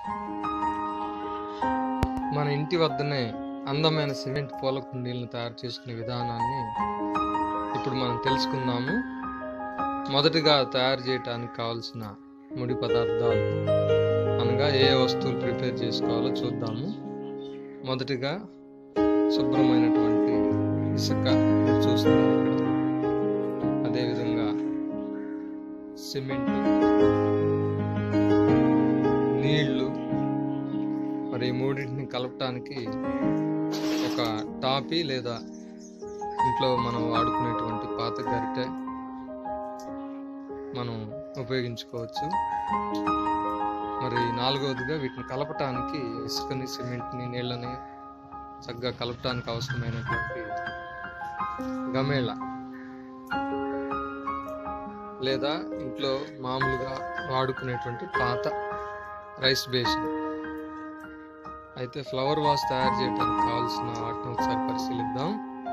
మన ఇంటి వద్దనే అందమైన సిమెంట్ పూల కుండీలను తయారు చేసుకునే విధానాన్ని ఇప్పుడు మనం తెలుసుకుందాము మొదటిగా తయారు చేయడానికి కావాల్సిన ముడి పదార్థాలు అనగా ఏ ఏ వస్తువులు ప్రిపేర్ చేసుకోవాలో చూద్దాము మొదటిగా శుభ్రమైనటువంటి ఇసుక మీరు చూస్తున్నారు ఇక్కడ అదేవిధంగా సిమెంట్ నీళ్లు మరి ఈ మూడింటిని కలపటానికి ఒక టాపీ లేదా ఇంట్లో మనం వాడుకునేటువంటి పాత గరిటె మనం ఉపయోగించుకోవచ్చు మరి నాలుగవదిగా వీటిని కలపటానికి ఇసుకని సిమెంట్ని నీళ్ళని చక్కగా కలపటానికి అవసరమైనటువంటి గమేళ లేదా ఇంట్లో మామూలుగా వాడుకునేటువంటి పాత రైస్ బేసిన్ అయితే ఫ్లవర్ వాస్ తయారు చేయడానికి కావాల్సిన వాటిని ఒకసారి పరిశీలిద్దాం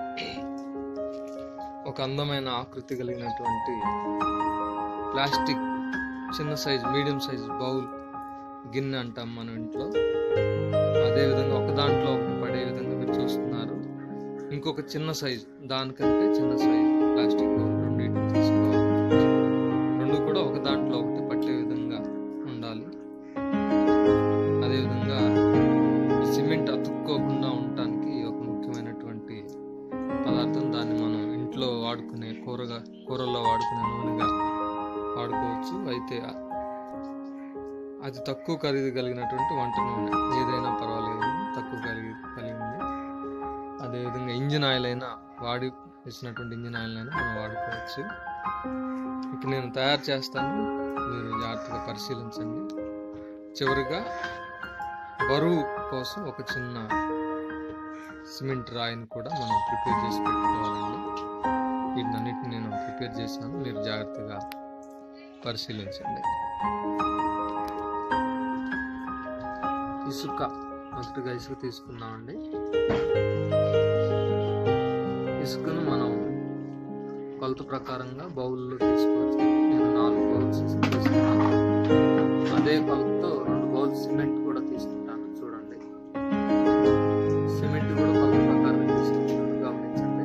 ఒక అందమైన ఆకృతి కలిగినటువంటి ప్లాస్టిక్ చిన్న సైజ్ మీడియం సైజ్ బౌల్ గిన్నె అంటాం మనం ఇంట్లో అదే విధంగా ఒక దాంట్లో ఒకటి పడే విధంగా మీరు చూస్తున్నారు ఇంకొక చిన్న సైజ్ దానికంటే చిన్న సైజ్ ప్లాస్టిక్ బౌల్ రెండింటిని తీసుకోవాలి రెండు కూడా ఒక దాంట్లో ఒకటి పట్టే విధంగా ఉండాలి అదేవిధంగా ఈ సిమెంట్ అతుక్కోకుండా ఉండటానికి ఒక ముఖ్యమైనటువంటి పదార్థం దాన్ని మనం ఇంట్లో వాడుకునే కూరగా కూరల్లో వాడుకునే నూనెగా వాడుకోవచ్చు అయితే అ- అది తక్కువ ఖరీదు కలిగినటువంటి వంట నూనె ఏదైనా పర్వాలేదు తక్కువ కలిగి కలిగింది అదేవిధంగా ఇంజిన్ ఆయిల్ అయినా వాడి వేసినటువంటి ఇంజిన్ ఆయిల్ అయినా మనం వాడుకోవచ్చు ఇప్పుడు నేను తయారు చేస్తాను మీరు జాగ్రత్తగా పరిశీలించండి చివరిగా బరువు కోసం ఒక చిన్న సిమెంట్ రాయిని కూడా మనం ప్రిపేర్ చేసి పెట్టుకోవాలండి వీటినన్నిటిని నేను ప్రిపేర్ చేశాను మీరు జాగ్రత్తగా పరిశీలించండి ఇసుక మొదటిగా ఇసుక తీసుకుందామండి ఇసుకను మనం కొలత ప్రకారంగా బౌల్లో తీసుకోవచ్చు నేను నాలుగు బౌల్స్ ఇసుక తీసుకున్నాను అదే కొలతతో రెండు బౌల్స్ సిమెంట్ కూడా తీసుకుంటాను చూడండి సిమెంట్ కూడా కొలత ప్రకారం తీసుకుంటాను గమనించండి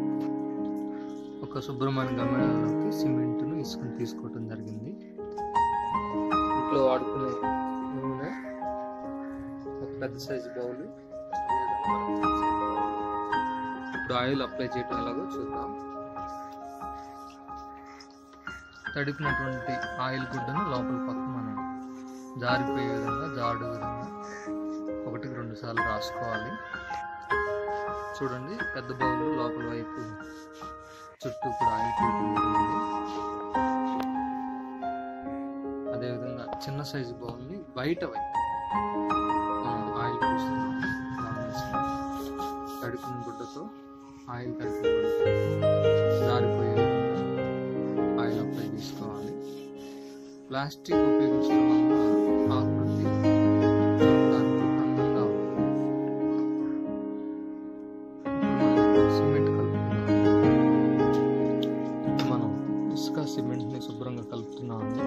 ఒక శుభ్రమైన గమనంలోకి సిమెంట్ను ఇసుకను తీసుకోవటం జరిగింది ఇంట్లో వాడుకునే నూనె ఒక పెద్ద సైజు బౌల్ ఇప్పుడు ఆయిల్ అప్లై చేయటం ఎలాగో చూద్దాం తడిపినటువంటి ఆయిల్ గుడ్డను లోపల పక్క మనం జారిపోయే విధంగా జాడు విధంగా ఒకటికి రెండు సార్లు రాసుకోవాలి చూడండి పెద్ద బౌల్ లోపల వైపు చుట్టూ కూడా ఆయిల్ పూయటం జరిగింది అదేవిధంగా చిన్న సైజు బౌల్ని బయట వైపు మనం ఆయిల్ పూస్తున్నాం గమనించండి. తడిపిన గుడ్డతో ఆయిల్ తడిపిన గుడ్డతో జారిపోయే విధంగా ఆయిల్ అప్లై చేసుకోవాలి ప్లాస్టిక్ ఉపయోగించడం వల్ల ఆకృతి చూడటానికి అందంగా ఉంటుంది ఇప్పుడు మనం సిమెంట్ కలుపుతున్నాం ఇప్పుడు మనం ఇసుక సిమెంట్ని శుభ్రంగా కలుపుతున్నామండి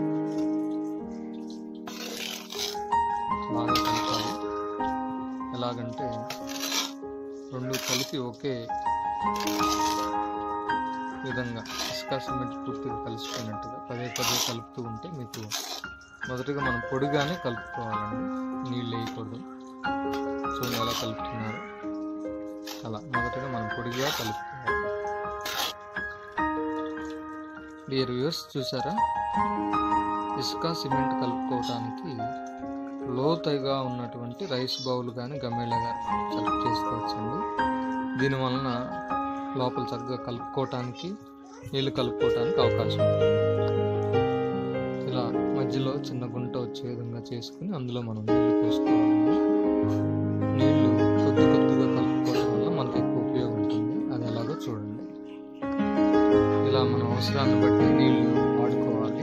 బాగా కలపాలి ఎలాగంటే రెండు కలిపి ఒకే విధంగా ఇసుక సిమెంట్ పూర్తిగా కలిసిపోయినట్టుగా పదే పదే కలుపుతూ ఉంటే మీకు మొదటగా మనం పొడిగానే కలుపుకోవాలండి నీళ్ళు వేయకూడదు చూడండి ఎలా కలుపుతున్నారు అలా మొదటగా మనం పొడిగా కలుపుకోవాలి డియర్ వ్యూస్ చూసారా ఇసుక సిమెంట్ కలుపుకోవడానికి లోతుగా ఉన్నటువంటి రైస్ బౌల్ కానీ గమేళ కానీ మనం సెలెక్ట్ చేసుకోవచ్చండి దీని వలన లోపల చక్కగా కలుపుకోవటానికి నీళ్ళు కలుపుకోవటానికి అవకాశం ఉంటుంది ఇలా మధ్యలో చిన్న గుంట వచ్చే విధంగా చేసుకుని అందులో మనం నీళ్లు పోసుకోవాలండి నీళ్లు కొద్ది కొద్దిగా కలుపుకోవడం వల్ల మనకి ఎక్కువ ఉపయోగం ఉంటుంది అది ఎలాగో చూడండి ఇలా మన అవసరాన్ని బట్టి నీళ్లు వాడుకోవాలి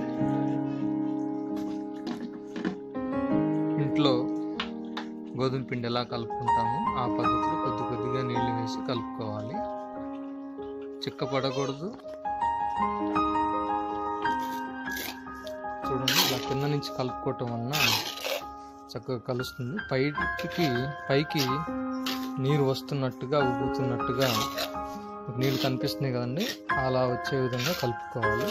ఇంట్లో గోధుమ పిండి ఎలా కలుపుకుంటామో ఆ పద్ధతిలో కొద్ది కొద్దిగా నీళ్లు వేసి కలుపుకోవాలి చిక్క పడకూడదు చూడండి ఇలా కింద నుంచి కలుపుకోవటం వలన చక్కగా కలుస్తుంది పైకి పైకి నీరు వస్తున్నట్టుగా ఉబ్బుతున్నట్టుగా నీళ్ళు కనిపిస్తున్నాయి కదండి అలా వచ్చే విధంగా కలుపుకోవాలి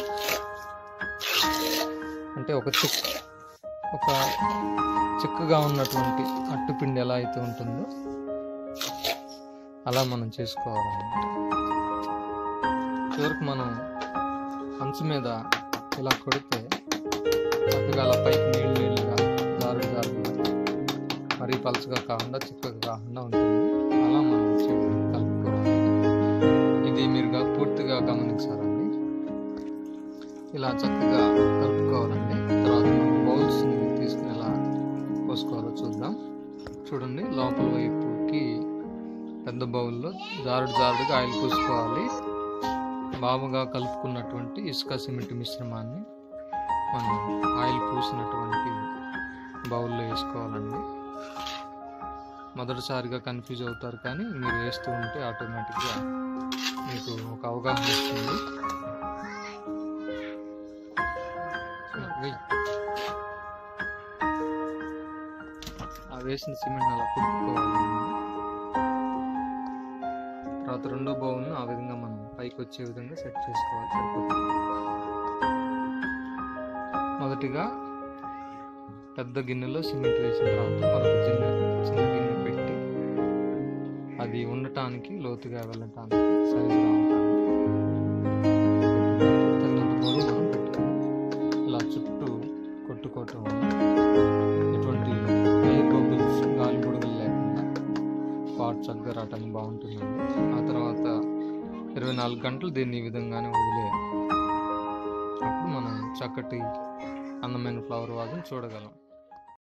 అంటే ఒక చిక్ ఒక చిక్కగా ఉన్నటువంటి అట్టుపిండి ఎలా అయితే ఉంటుందో అలా మనం చేసుకోవాలన్నమాట చివరికి మనం అంచు మీద ఇలా కొడితే చక్కగా అలా పైకి నీళ్ళు నీళ్ళుగా జారు జారుగా మరీ పలుచగా కాకుండా చిక్కగా కాకుండా ఉంటుంది అలా మనం చే- కలుపుకోవాలి ఇది మీరు గా- పూర్తిగా గమనించాలండి ఇలా చక్కగా కలుపుకోవాలండి తర్వాత మనం బౌల్స్ని తీసుకుని ఎలా పోసుకోవాలో చూద్దాం చూడండి లోపల వైపుకి పెద్ద బౌల్లో జారుడు జారుడుగా ఆయిల్ పూసుకోవాలి బాగా కలుపుకున్నటువంటి ఇసుక సిమెంట్ మిశ్రమాన్ని మనం ఆయిల్ పూసినటువంటి బౌల్లో వేసుకోవాలండి మొదటిసారిగా కన్ఫ్యూజ్ అవుతారు కానీ మీరు వేస్తూ ఉంటే ఆటోమేటిక్గా మీకు ఒక అవగాహన వస్తుంది వెయ్యి. ఆ వేసిన సిమెంట్ అలా కుట్టుకోవాలి తర్వాత రెండో బౌల్ను ఆ విధంగా మనం పైకి వచ్చే విధంగా సెట్ చేసుకోవాలి సరిపోతుంది మొదటిగా పెద్ద గిన్నెలో సిమెంట్ వేసిన తర్వాత మరొక చిన్న చిన్న గిన్నె పెట్టి అది ఉండటానికి లోతుగా వెళ్ళటానికి సైజు రావటానికి తగినంత బరువు మనం పెట్టుకుని ఇలా చుట్టూ కొట్టుకోవటం వల్ల ఎటువంటి ఎయిర్ బబుల్స్ గాలి బుడగలు లేకుండా పాట్ చక్కగా రావటానికి బాగుంటుందండి ఆ తర్వాత ఇరవై నాలుగు గంటలు దీన్ని ఈ విధంగానే వదిలేయాలి అప్పుడు మనం చక్కటి అందమైన ఫ్లవర్ వాజును చూడగలం